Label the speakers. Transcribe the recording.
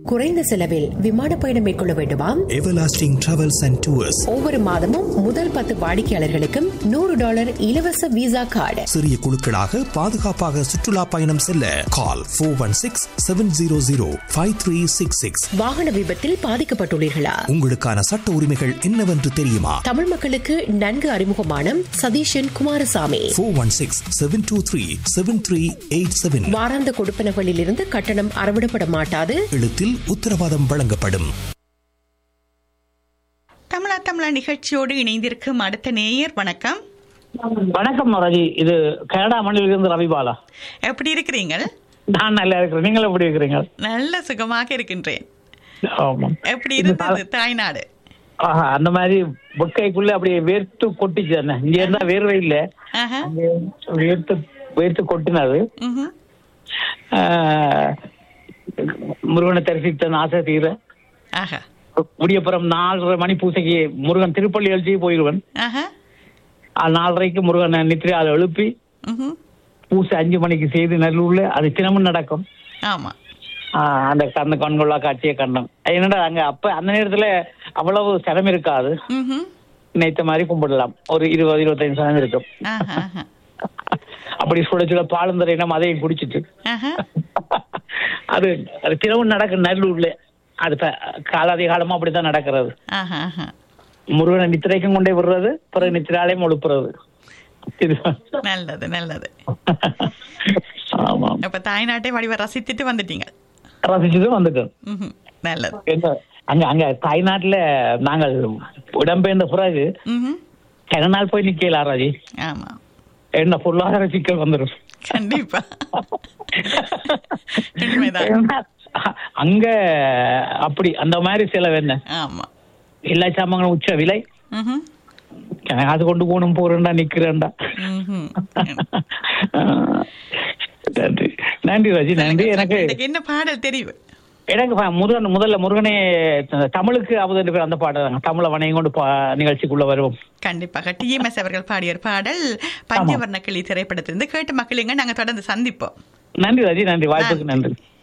Speaker 1: குறைந்த செலவில் விமான பயணம் மேற்கொள்ள வேண்டுமா
Speaker 2: Everlasting Travels and Tours
Speaker 1: ஒவ்வொரு மாதமும் முதல் பத்து வாடிக்கையாளர்களுக்கும் நூறு டாலர் இலவச விசா கார்டு
Speaker 2: சிறிய குழுக்களாக பாதுகாப்பாக சுற்றுலா பயணம் செல்ல call four one six seven zero zero five three six six
Speaker 1: வாகன விபத்தில் பாதிக்கப்பட்டுள்ளீர்களா
Speaker 2: உங்களுக்கான சட்ட உரிமைகள் என்னவென்று தெரியுமா
Speaker 1: தமிழ் மக்களுக்கு நன்கு அறிமுகமான Satheeshan Kumarasamy
Speaker 2: four one six seven two three seven three eight seven
Speaker 1: வாராந்த கொடுப்பனகளில் இருந்து கட்டணம் அறவிடப்பட மாட்டாது
Speaker 2: எழுத்தில் உத்தரவாதம் வழங்கப்படும்
Speaker 3: தமிழா தமிழா நிகழ்ச்சியோடு இணைந்திருக்கும் அடுத்த நேயர் வணக்கம்
Speaker 4: வணக்கம் ரஜி இது கனடா மண்ணிலிருந்து ரவிபாலா
Speaker 3: எப்படி இருக்கிறீங்கள்
Speaker 4: நான் நல்லா இருக்கிறேன் நீங்கள் எப்படி இருக்கிறீங்க
Speaker 3: நல்ல சுகமாக இருக்கின்றேன்
Speaker 4: ஆமாம்
Speaker 3: எப்படி
Speaker 4: இந்த
Speaker 3: இருந்தது தாய்நாடு
Speaker 4: ஆஹா, அந்த மாதிரி பொக்கைக்குள்ள அப்படியே வேர்த்து கொட்டிச்சு என்ன இங்க இருந்தா வேர்வை இல்ல
Speaker 3: ஆஹா.
Speaker 4: அங்க வேர்த்து வேர்த்து கொட்டினது
Speaker 3: ம்ஹும்.
Speaker 4: ஆஹ், முருகனை தரிசித்த ஆசை தீர
Speaker 3: ஆஹா
Speaker 4: முடியப்புறம் நாலரை மணி பூசைக்கு முருகன் திருப்பள்ளி எழுச்சி போயிடுவன்
Speaker 3: ஆஹா
Speaker 4: அது நாலரைக்கு முருகனை நித்திரி அதை எழுப்பி
Speaker 3: ம்ஹும்.
Speaker 4: பூசை அஞ்சு மணிக்கு செய்து நல்லூர்ல அது தினமும் நடக்கும்
Speaker 3: ஆமா
Speaker 4: ஆஹ் அந்த அந்த கண்கொள்ளா காட்சியை கண்டோம் என்னடா அங்க அப்ப அந்த நேரத்துல அவ்வளவு சிரமம் இருக்காது
Speaker 3: ம்ஹும்.
Speaker 4: நினைத்த மாதிரி கும்பிடலாம் ஒரு இருபது இருபத்தைந்து சதம் இருக்கும்
Speaker 3: ஆஹா, ஆஹா.
Speaker 4: அப்படி சுட சுட பாலந்தரையினம் அதையும் குடிச்சிட்டு
Speaker 3: ஆஹா.
Speaker 4: அது அது தினமும் நடக்கும் நல்லூர்ல அது ப- காலாதி காலமா அப்படித்தான் நடக்கிறது
Speaker 3: ஆஹா, ஆஹா.
Speaker 4: முருகனை நித்திரைக்கும் கொண்டே விடுறது பிறகு நித்திராலையும் எழுப்புறது இதுதான்.
Speaker 3: நல்லது நல்லது
Speaker 4: ஆமாம்
Speaker 3: அப்ப தாய்நாட்டை வடிவ ரசித்துட்டு வந்துட்டீங்க
Speaker 4: ரசிச்சுட்டு வந்துட்டோம்
Speaker 3: ம்ஹும். நல்லது
Speaker 4: என்ன அங்க அங்க தாய்நாட்டுல நாங்கள் இடம்பெயர்ந்த பிறகு
Speaker 3: ம்ஹும்.
Speaker 4: கன நாள் போய் நிக்கலாம் ராஜி
Speaker 3: ஆமா
Speaker 4: என்ன பொருளாதார சிக்கல் வந்துடும்
Speaker 3: கண்டிப்பா உண்மைதான்
Speaker 4: ஏன்னா, அங்க அப்படி அந்த மாதிரி செலவு என்ன
Speaker 3: ஆமா
Speaker 4: எல்லா சாமான்களும் உச்ச விலை
Speaker 3: ம்ஹும்.
Speaker 4: அது கொண்டு போகணும் போறேன்டா நிக்கிறேன்டா
Speaker 3: ம்ஹும்.
Speaker 4: நன்றி நன்றி ராஜி நன்றி எனக்கு
Speaker 3: எனக்கு என்ன பாடல் தெரியும்
Speaker 4: எனக்கு ப- முருகன் முதல்ல முருகனே த- தமிழுக்கு அவதரி பேர் அந்த பாட்டு தாங்க தமிழை வணையும் கொண்டு பா- நிகழ்ச்சிக்குள்ள வருவோம்
Speaker 3: கண்டிப்பாக டிஎம்எஸ் அவர்கள் பாடிய ஒரு பாடல் பஞ்சவர்ண கிளி திரைப்படத்திலிருந்து கேட்டு மக்களுங்க நாங்க தொடர்ந்து சந்திப்போம்
Speaker 4: நன்றி ராஜி நன்றி வாய்ப்புக்கு நன்றி